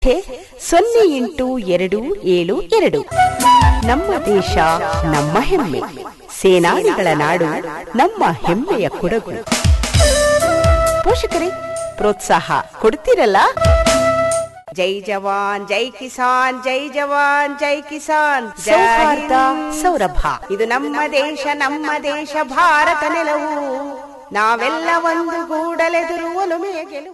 ಸೊನ್ನೆ ಎಂಟು ಎರಡು ಏಳು ಎರಡು ನಮ್ಮ ದೇಶ ನಮ್ಮ ಹೆಮ್ಮೆ ಸೇನಾನಿಗಳ ನಾಡು ನಮ್ಮ ಹೆಮ್ಮೆಯ ಕೊಡಗು ಪೋಷಕರೇ ಪ್ರೋತ್ಸಾಹ ಕೊಡ್ತಿರಲ್ಲ ಜೈ ಜವಾನ್ ಜೈ ಕಿಸಾನ್ ಜೈ ಜವಾನ್ ಜೈ ಕಿಸಾನ್ ಸೌಹಾರ್ದ ಸೌರಭ ಇದು ನಮ್ಮ ದೇಶ ನಮ್ಮ ದೇಶ ಭಾರತ ನೆಲವು ನಾವೆಲ್ಲ ಒಂದು ಗೂಡಲೆದುರು ಒಲುಮೆಯ ಗೆಲುವು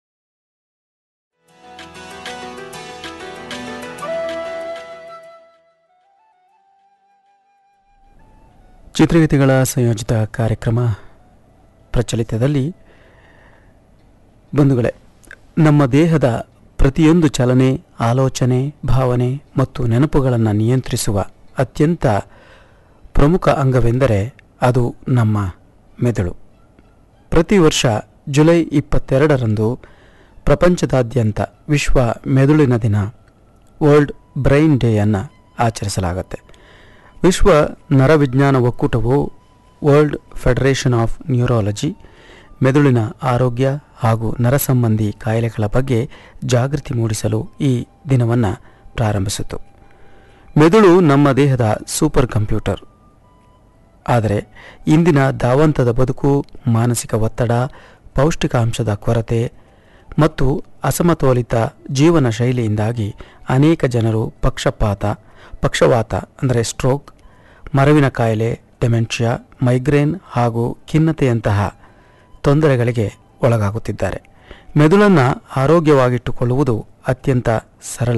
ಚಿತ್ರಗೀತೆಗಳ ಸಂಯೋಜಿತ ಕಾರ್ಯಕ್ರಮ ಪ್ರಚಲಿತದಲ್ಲಿ ಬಂಧುಗಳೇ ನಮ್ಮ ದೇಹದ ಪ್ರತಿಯೊಂದು ಚಲನೆ ಆಲೋಚನೆ ಭಾವನೆ ಮತ್ತು ನೆನಪುಗಳನ್ನು ನಿಯಂತ್ರಿಸುವ ಅತ್ಯಂತ ಪ್ರಮುಖ ಅಂಗವೆಂದರೆ ಅದು ನಮ್ಮ ಮೆದುಳು ಪ್ರತಿ ವರ್ಷ ಜುಲೈ ಇಪ್ಪತ್ತೆರಡರಂದು ಪ್ರಪಂಚದಾದ್ಯಂತ ವಿಶ್ವ ಮೆದುಳಿನ ದಿನ ವರ್ಲ್ಡ್ ಬ್ರೈನ್ ಡೇಯನ್ನು ಆಚರಿಸಲಾಗುತ್ತೆ ವಿಶ್ವ ನರವಿಜ್ಞಾನ ಒಕ್ಕೂಟವು ವರ್ಲ್ಡ್ ಫೆಡರೇಷನ್ ಆಫ್ ನ್ಯೂರಾಲಜಿ ಮೆದುಳಿನ ಆರೋಗ್ಯ ಹಾಗೂ ನರ ಸಂಬಂಧಿ ಕಾಯಿಲೆಗಳ ಬಗ್ಗೆ ಜಾಗೃತಿ ಮೂಡಿಸಲು ಈ ದಿನವನ್ನು ಪ್ರಾರಂಭಿಸಿತು ಮೆದುಳು ನಮ್ಮ ದೇಹದ ಸೂಪರ್ ಕಂಪ್ಯೂಟರ್ ಆದರೆ ಇಂದಿನ ಧಾವಂತದ ಬದುಕು ಮಾನಸಿಕ ಒತ್ತಡ ಪೌಷ್ಟಿಕಾಂಶದ ಕೊರತೆ ಮತ್ತು ಅಸಮತೋಲಿತ ಜೀವನ ಶೈಲಿಯಿಂದಾಗಿ ಅನೇಕ ಜನರು ಪಕ್ಷಪಾತ ಪಕ್ಷವಾತ ಅಂದರೆ ಸ್ಟ್ರೋಕ್ ಮರವಿನ ಕಾಯಿಲೆ ಡೆಮೆನ್ಷಿಯಾ ಮೈಗ್ರೇನ್ ಹಾಗೂ ಖಿನ್ನತೆಯಂತಹ ತೊಂದರೆಗಳಿಗೆ ಒಳಗಾಗುತ್ತಿದ್ದಾರೆ ಮೆದುಳನ್ನು ಆರೋಗ್ಯವಾಗಿಟ್ಟುಕೊಳ್ಳುವುದು ಅತ್ಯಂತ ಸರಳ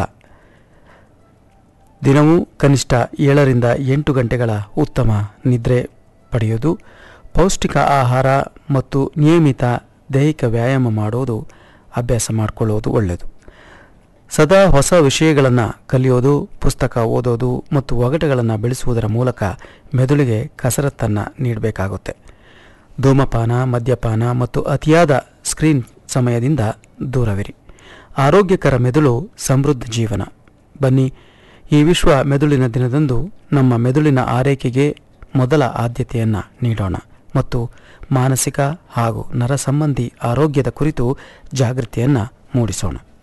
ದಿನವೂ ಕನಿಷ್ಠ ಏಳರಿಂದ ಎಂಟು ಗಂಟೆಗಳ ಉತ್ತಮ ನಿದ್ರೆ ಪಡೆಯುವುದು ಪೌಷ್ಟಿಕ ಆಹಾರ ಮತ್ತು ನಿಯಮಿತ ದೈಹಿಕ ವ್ಯಾಯಾಮ ಮಾಡುವುದು ಅಭ್ಯಾಸ ಮಾಡಿಕೊಳ್ಳುವುದು ಒಳ್ಳೆಯದು ಸದಾ ಹೊಸ ವಿಷಯಗಳನ್ನು ಕಲಿಯೋದು ಪುಸ್ತಕ ಓದೋದು ಮತ್ತು ಒಗಟುಗಳನ್ನು ಬೆಳೆಸುವುದರ ಮೂಲಕ ಮೆದುಳಿಗೆ ಕಸರತ್ತನ್ನು ನೀಡಬೇಕಾಗುತ್ತೆ ಧೂಮಪಾನ ಮದ್ಯಪಾನ ಮತ್ತು ಅತಿಯಾದ ಸ್ಕ್ರೀನ್ ಸಮಯದಿಂದ ದೂರವಿರಿ ಆರೋಗ್ಯಕರ ಮೆದುಳು ಸಮೃದ್ಧ ಜೀವನ ಬನ್ನಿ ಈ ವಿಶ್ವ ಮೆದುಳಿನ ದಿನದಂದು ನಮ್ಮ ಮೆದುಳಿನ ಆರೈಕೆಗೆ ಮೊದಲ ಆದ್ಯತೆಯನ್ನು ನೀಡೋಣ ಮತ್ತು ಮಾನಸಿಕ ಹಾಗೂ ನರ ಸಂಬಂಧಿ ಆರೋಗ್ಯದ ಕುರಿತು ಜಾಗೃತಿಯನ್ನು ಮೂಡಿಸೋಣ